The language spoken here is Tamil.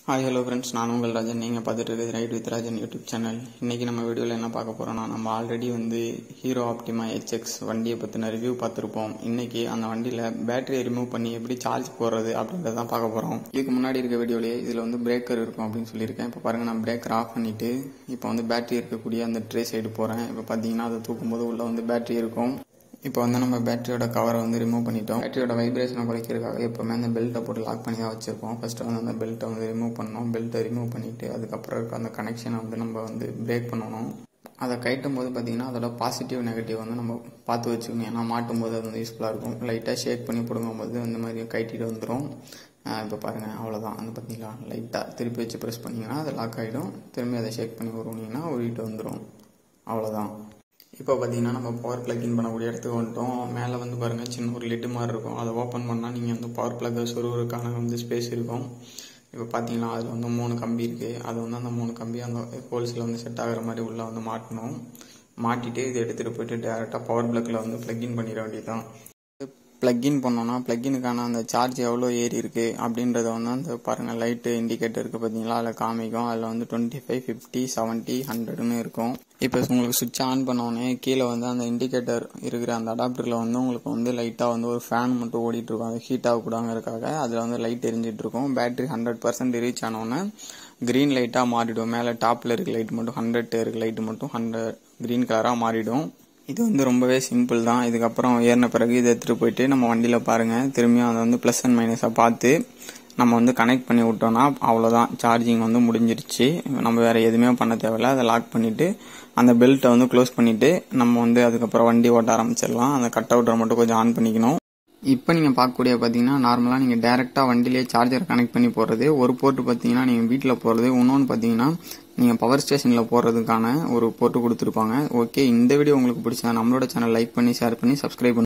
ஹாய் ஹலோ ஃப்ரெண்ட்ஸ் நான் உங்கள் ராஜன் நீங்கள் பார்த்துட்டு இருக்கிறது right with Rajan YouTube channel இன்றைக்கி நம்ம வீடியோவில் என்ன பார்க்க போகிறோம்னா நம்ம ஆல்ரெடி வந்து ஹீரோ ஆப்டிமா ஹெச்எக்ஸ் வண்டியை பற்றின ரிவ்யூ பார்த்துருப்போம் இன்றைக்கி அந்த வண்டியில் பேட்டரியை ரிமூவ் பண்ணி எப்படி சார்ஜ் போடுறது அப்படின்றத தான் பார்க்க போகிறோம் இதுக்கு முன்னாடி இருக்க வீடியோலேயே இதில் வந்து பிரேக்கர் இருக்கும் அப்படின்னு சொல்லியிருக்கேன் இப்போ பாருங்கள் நான் பிரேக்கர் ஆஃப் பண்ணிவிட்டு இப்போ வந்து பேட்டரி இருக்கக்கூடிய அந்த ட்ரே சைடு போகிறேன் இப்போ பார்த்தீங்கன்னா அதை தூக்கும்போது உள்ளே வந்து பேட்டரி இருக்கும் இப்போ வந்து நம்ம பேட்டரியோட கவரை வந்து ரிமூவ் பண்ணிட்டோம் பேட்டரியோட வைப்ரேஷனை குறைக்கிறதுக்காக எப்போவுமே அந்த பெல்ட்டை போட்டு லாக் பண்ணி தான் வச்சிருப்போம் ஃபர்ஸ்ட் வந்து அந்த பெல்ட்டை வந்து ரிமூவ் பண்ணோம் பெல்ட்டை ரிமூவ் பண்ணிட்டு அதுக்கப்புறம் இருக்க அந்த கனெக்ஷனை வந்து நம்ம வந்து பிரேக் பண்ணணும் அதை கட்டும் போது பார்த்தீங்கன்னா அதோட பாசிட்டிவ் நெகட்டிவ் வந்து நம்ம பார்த்து வச்சுக்கணும் ஏன்னா மாட்டும் போது அது வந்து யூஸ்ஃபுல்லாக இருக்கும் லைட்டாக ஷேக் பண்ணி பிடுங்கும் போது அந்த மாதிரி கைட்டிட்டு வந்துடும் இப்போ பாருங்கள் அவ்வளோதான் அந்த பார்த்தீங்களா லைட்டாக திருப்பி வச்சு ப்ரெஸ் பண்ணிங்கன்னா அது லாக் ஆகிடும் திரும்பி அதை ஷேக் பண்ணி உருவினீங்கன்னா உருவிட்டு வந்துடும் அவ்வளோதான் இப்போ பார்த்தீங்கன்னா நம்ம பவர் பிளக்இன் பண்ணக்கூடிய இடத்துக்கு வந்துட்டோம் மேலே வந்து பாருங்கள் சின்ன ஒரு லிட்டு மாதிரி இருக்கும் அதை ஓப்பன் பண்ணால் நீங்கள் வந்து பவர் பிளக்கை சொருவருக்கான வந்து ஸ்பேஸ் இருக்கும் இப்போ பார்த்தீங்கன்னா அதில் வந்து மூணு கம்பி இருக்குது அது வந்து அந்த மூணு கம்பி அந்த ஹோல்ஸில் வந்து செட் ஆகிற மாதிரி உள்ளே வந்து மாட்டணும் மாட்டிட்டு இதை எடுத்துகிட்டு போயிட்டு டேரெக்டாக பவர் பிளக்கில் வந்து பிளக்இன் பண்ணிட வேண்டியதுதான் ப்ளக்இன் பண்ணோன்னா ப்ளக்இனுக்கான அந்த சார்ஜ் எவ்வளோ ஏறி இருக்குது அப்படின்றத வந்து அந்த பாருங்கள் லைட்டு இண்டிகேட்டர் இருக்குது பார்த்தீங்களா அதில் காமிக்கும் அதில் வந்து டுவெண்ட்டி ஃபைவ் ஃபிஃப்டி செவன்ட்டி ஹண்ட்ரட்னு இருக்கும் இப்போ உங்களுக்கு சுவிட்ச் ஆன் பண்ணோடனே கீழே வந்து அந்த இண்டிகேட்டர் இருக்கிற அந்த அடாப்டரில் வந்து உங்களுக்கு வந்து லைட்டாக வந்து ஒரு ஃபேன் மட்டும் ஓடிட்டு இருக்கும் அது ஹீட் ஆகக்கூடாங்கிறதுக்காக அதில் வந்து லைட் எரிஞ்சிட்டு இருக்கும் பேட்டரி ஹண்ட்ரட் பர்சன்ட் ரீச் ஆனோடனே க்ரீன் லைட்டாக மாறிடும் மேலே டாப்பில் இருக்க லைட் மட்டும் ஹண்ட்ரட் இருக்க லைட் மட்டும் ஹண்ட்ரட் க்ரீன் கலராக மாறிடும் இது வந்து ரொம்பவே சிம்பிள் தான் இதுக்கப்புறம் ஏறின பிறகு இதை எடுத்துகிட்டு போயிட்டு நம்ம வண்டியில் பாருங்கள் திரும்பியும் அதை வந்து ப்ளஸ் அண்ட் மைனஸாக பார்த்து நம்ம வந்து கனெக்ட் பண்ணி விட்டோம்னா அவ்வளோதான் சார்ஜிங் வந்து முடிஞ்சிருச்சு நம்ம வேறு எதுவுமே பண்ண தேவையில்ல அதை லாக் பண்ணிவிட்டு அந்த பெல்ட்டை வந்து க்ளோஸ் பண்ணிவிட்டு நம்ம வந்து அதுக்கப்புறம் வண்டி ஓட்ட ஆரம்பிச்சிடலாம் அந்த கட் அவுட்டரை மட்டும் கொஞ்சம் ஆன் பண்ணிக்கணும் இப்போ நீங்கள் பார்க்கக்கூடிய பார்த்தீங்கன்னா நார்மலாக நீங்கள் டேரெக்டாக வண்டிலேயே சார்ஜர் கனெக்ட் பண்ணி போடுறது ஒரு போர்ட்டு பார்த்தீங்கன்னா நீங்கள் வீட்டில் போடுறது இன்னொன்று பார்த்தீங்கன்னா நீங்கள் பவர் ஸ்டேஷனில் போடுறதுக்கான ஒரு போர்ட்டு கொடுத்துருப்பாங்க ஓகே இந்த வீடியோ உங்களுக்கு பிடிச்சா நம்மளோட சேனல் லைக் பண்ணி ஷேர் பண்ணி சப்ஸ்கிரைப் பண்ணி